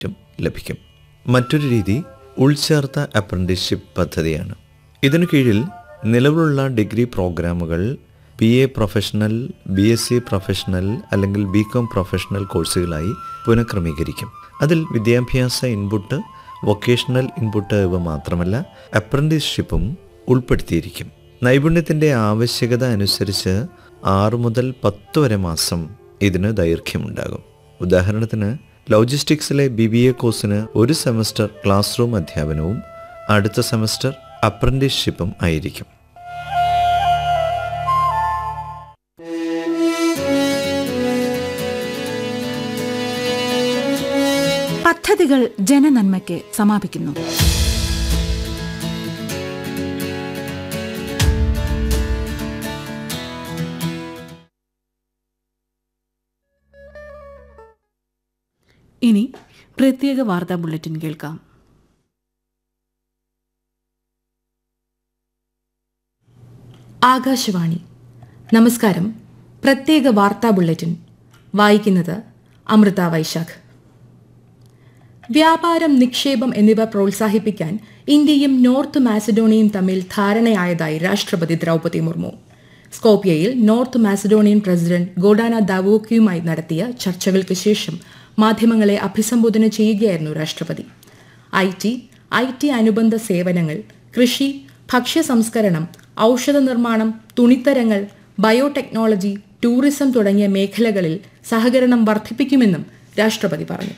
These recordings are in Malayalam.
ും ലഭിക്കും മറ്റൊരു രീതി ഉൾച്ചേർത്ത അപ്രന്റീസ്ഷിപ്പ് പദ്ധതിയാണ് ഇതിനു കീഴിൽ നിലവിലുള്ള ഡിഗ്രി പ്രോഗ്രാമുകൾ B A professional B S C professional അല്ലെങ്കിൽ ബി കോം പ്രൊഫഷണൽ കോഴ്സുകളായി പുനഃക്രമീകരിക്കും അതിൽ വിദ്യാഭ്യാസ ഇൻപുട്ട് വൊക്കേഷണൽ ഇൻപുട്ട് ഇവ മാത്രമല്ല അപ്രന്റീസ്ഷിപ്പും ഉൾപ്പെടുത്തിയിരിക്കും നൈപുണ്യത്തിൻ്റെ ആവശ്യകത അനുസരിച്ച് ആറ് മുതൽ പത്ത് വരെ മാസം ഇതിന് ദൈർഘ്യമുണ്ടാകും ഉദാഹരണത്തിന് ലോജിസ്റ്റിക്സിലെ ബി ബി എ കോഴ്സിന് ഒരു സെമസ്റ്റർ ക്ലാസ് റൂം അധ്യാപനവും അടുത്ത സെമസ്റ്റർ അപ്രന്റീസ്ഷിപ്പും ആയിരിക്കും പദ്ധതികൾ ജനനന്മയ്ക്ക് സമാപിക്കുന്നു ഇനി പ്രത്യേക വാർത്താ ബുള്ളറ്റിൻ കേൾക്കാം ആകാശവാണി നമസ്കാരം പ്രത്യേക വാർത്താ ബുള്ളറ്റിൻ വായിക്കുന്നത് അമൃത വൈശാഖ് വ്യാപാരം നിക്ഷേപം എന്നിവ പ്രോത്സാഹിപ്പിക്കാൻ ഇന്ത്യയും നോർത്ത് മാസഡോണിയയും തമ്മിൽ ധാരണയായതായി രാഷ്ട്രപതി ദ്രൗപദി മുർമു സ്കോപ്പിയയിൽ നോർത്ത് മാസഡോണിയൻ പ്രസിഡന്റ് ഗോഡാന ദാവോക്കിയുമായി നടത്തിയ ചർച്ചകൾക്ക് ശേഷം മാധ്യമങ്ങളെ അഭിസംബോധന ചെയ്യുകയായിരുന്നു രാഷ്ട്രപതി ഐ ടി ഐ ടി അനുബന്ധ സേവനങ്ങൾ കൃഷി ഭക്ഷ്യ സംസ്കരണം ഔഷധ നിർമ്മാണം തുണിത്തരങ്ങൾ ബയോടെക്നോളജി ടൂറിസം തുടങ്ങിയ മേഖലകളിൽ സഹകരണം വർദ്ധിപ്പിക്കുമെന്നും രാഷ്ട്രപതി പറഞ്ഞു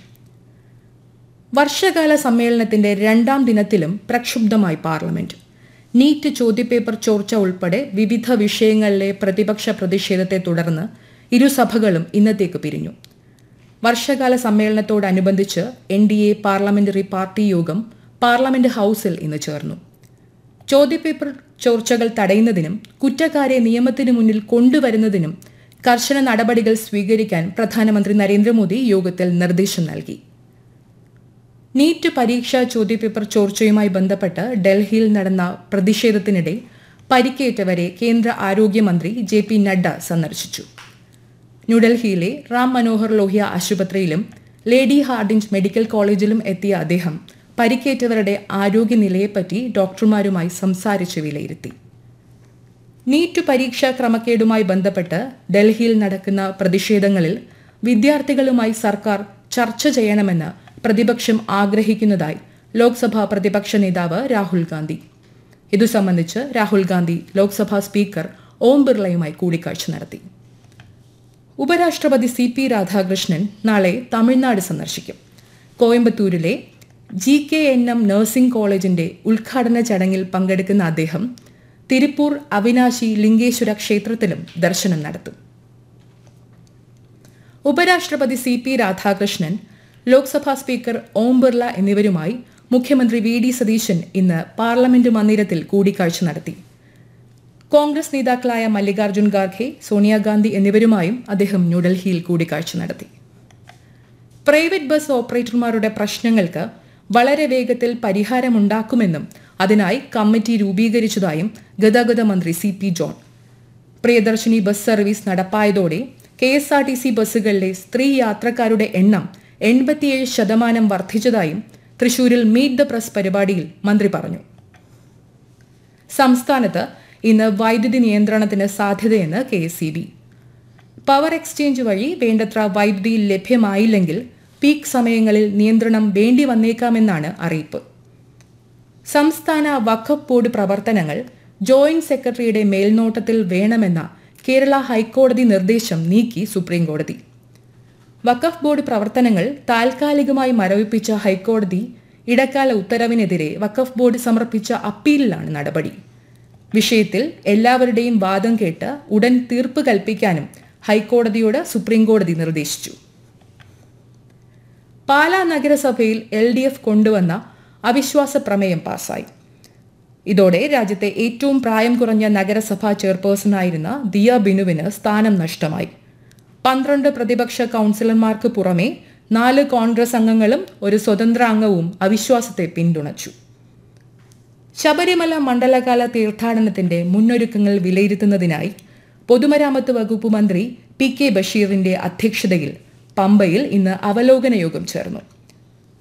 വർഷകാല സമ്മേളനത്തിന്റെ രണ്ടാം ദിനത്തിലും പ്രക്ഷുബ്ധമായി പാർലമെന്റ് നീറ്റ് ചോദ്യപേപ്പർ ചോർച്ച ഉൾപ്പെടെ വിവിധ വിഷയങ്ങളിലെ പ്രതിപക്ഷ പ്രതിഷേധത്തെ തുടർന്ന് ഇരുസഭകളും ഇന്നത്തേക്ക് പിരിഞ്ഞു വർഷകാല സമ്മേളനത്തോടനുബന്ധിച്ച് N D A parliamentary party യോഗം പാർലമെന്റ് ഹൌസിൽ ഇന്ന് ചേർന്നു ചോദ്യപേപ്പർ ചോർച്ചകൾ തടയുന്നതിനും കുറ്റക്കാരെ നിയമത്തിനു മുന്നിൽ കൊണ്ടുവരുന്നതിനും കർശന നടപടികൾ സ്വീകരിക്കാൻ പ്രധാനമന്ത്രി നരേന്ദ്രമോദി യോഗത്തിൽ നിർദ്ദേശം നൽകി നീറ്റ് പരീക്ഷാ ചോദ്യപേപ്പർ ചോർച്ചയുമായി ബന്ധപ്പെട്ട് ഡൽഹിയിൽ നടന്ന പ്രതിഷേധത്തിനിടെ പരിക്കേറ്റവരെ കേന്ദ്ര ആരോഗ്യമന്ത്രി ജെ പി നഡ്ഡ സന്ദർശിച്ചു ന്യൂഡൽഹിയിലെ റാം മനോഹർ ലോഹ്യ ആശുപത്രിയിലും ലേഡി ഹാർഡിഞ്ച് മെഡിക്കൽ കോളേജിലും എത്തിയ അദ്ദേഹം പരിക്കേറ്റവരുടെ ആരോഗ്യനിലയെപ്പറ്റി ഡോക്ടർമാരുമായി സംസാരിച്ച് വിലയിരുത്തി നീറ്റ് പരീക്ഷാ ക്രമക്കേടുമായി ബന്ധപ്പെട്ട് ഡൽഹിയിൽ നടക്കുന്ന പ്രതിഷേധങ്ങളിൽ വിദ്യാർത്ഥികളുമായി സർക്കാർ ചർച്ച ചെയ്യണമെന്ന് പ്രതിപക്ഷം ആഗ്രഹിക്കുന്നതായി ലോക്സഭാ പ്രതിപക്ഷ നേതാവ് രാഹുൽ ഗാന്ധി ഇതു സംബന്ധിച്ച് രാഹുൽ ഗാന്ധി ലോക്സഭാ സ്പീക്കർ ഓം ബിർളയുമായി കൂടിക്കാഴ്ച നടത്തി ഉപരാഷ്ട്രപതി സി പി രാധാകൃഷ്ണൻ നാളെ തമിഴ്നാട് സന്ദർശിക്കും കോയമ്പത്തൂരിലെ G K N M nursing കോളേജിന്റെ ഉദ്ഘാടന ചടങ്ങിൽ പങ്കെടുക്കുന്ന അദ്ദേഹം തിരുപ്പൂർ അവിനാശി ലിംഗേശ്വര ക്ഷേത്രത്തിലും ദർശനം നടത്തും ഉപരാഷ്ട്രപതി C P Radhakrishnan Lok Sabha speaker Om Birla എന്നിവരുമായി മുഖ്യമന്ത്രി വി ഡി സതീശൻ ഇന്ന് പാർലമെന്റ് മന്ദിരത്തിൽ കൂടിക്കാഴ്ച നടത്തി കോൺഗ്രസ് നേതാക്കളായ മല്ലികാർജ്ജുൻ ഖാർഖെ സോണിയാഗാന്ധി എന്നിവരുമായും അദ്ദേഹം ന്യൂഡൽഹിയിൽ കൂടിക്കാഴ്ച നടത്തി പ്രൈവറ്റ് ബസ് ഓപ്പറേറ്റർമാരുടെ പ്രശ്നങ്ങൾക്ക് വളരെ വേഗത്തിൽ പരിഹാരമുണ്ടാക്കുമെന്നും അതിനായി കമ്മിറ്റി രൂപീകരിച്ചതായും ഗതാഗത മന്ത്രി C P John Priyadarshini bus service നടപ്പായതോടെ K S R T C ബസ്സുകളിലെ സ്ത്രീ യാത്രക്കാരുടെ എണ്ണം എൺപത്തിയേഴ് ശതമാനം വർദ്ധിച്ചതായും തൃശൂരിൽ മീറ്റ് ദ പ്രസ് പരിപാടിയിൽ മന്ത്രി പറഞ്ഞു സംസ്ഥാനത്ത് ഇന്ന് വൈദ്യുതി നിയന്ത്രണത്തിന് സാധ്യതയെന്ന് K S E B power exchange വഴി വേണ്ടത്ര വൈദ്യുതി ലഭ്യമായില്ലെങ്കിൽ പീക്ക് സമയങ്ങളിൽ നിയന്ത്രണം വേണ്ടി വന്നേക്കാമെന്നാണ് അറിയിപ്പ് സംസ്ഥാന വഖഫ് ബോർഡ് പ്രവർത്തനങ്ങൾ ജോയിന്റ് സെക്രട്ടറിയുടെ മേൽനോട്ടത്തിൽ വേണമെന്ന കേരള ഹൈക്കോടതി നിർദ്ദേശം നീക്കി സുപ്രീംകോടതി വഖഫ് ബോർഡ് പ്രവർത്തനങ്ങൾ താൽക്കാലികമായി മരവിപ്പിച്ച ഹൈക്കോടതി ഇടക്കാല ഉത്തരവിനെതിരെ വഖഫ് ബോർഡ് സമർപ്പിച്ച അപ്പീലിലാണ് നടപടി വിഷയത്തിൽ എല്ലാവരുടെയും വാദം കേട്ട് ഉടൻ തീർപ്പ് കൽപ്പിക്കാനും ഹൈക്കോടതിയോട് സുപ്രീംകോടതി നിർദ്ദേശിച്ചു പാലാ നഗരസഭയിൽ എൽ ഡി എഫ് കൊണ്ടുവന്ന അവിശ്വാസ പ്രമേയം പാസായി ഇതോടെ രാജ്യത്തെ ഏറ്റവും പ്രായം കുറഞ്ഞ നഗരസഭാ ചെയർപേഴ്സണായിരുന്ന ദിയ ബിനുവിന് സ്ഥാനം നഷ്ടമായി പന്ത്രണ്ട് പ്രതിപക്ഷ കൗൺസിലർമാർക്ക് പുറമെ നാല് കോൺഗ്രസ് അംഗങ്ങളും ഒരു സ്വതന്ത്ര അംഗവും അവിശ്വാസത്തെ പിന്തുണച്ചു ശബരിമല മണ്ഡലകാല തീർത്ഥാടനത്തിന്റെ മുന്നൊരുക്കങ്ങൾ വിലയിരുത്തുന്നതിനായി പൊതുമരാമത്ത് വകുപ്പ് മന്ത്രി പി കെ ബഷീറിന്റെ അധ്യക്ഷതയിൽ പമ്പയിൽ ഇന്ന് അവലോകന യോഗം ചേർന്നു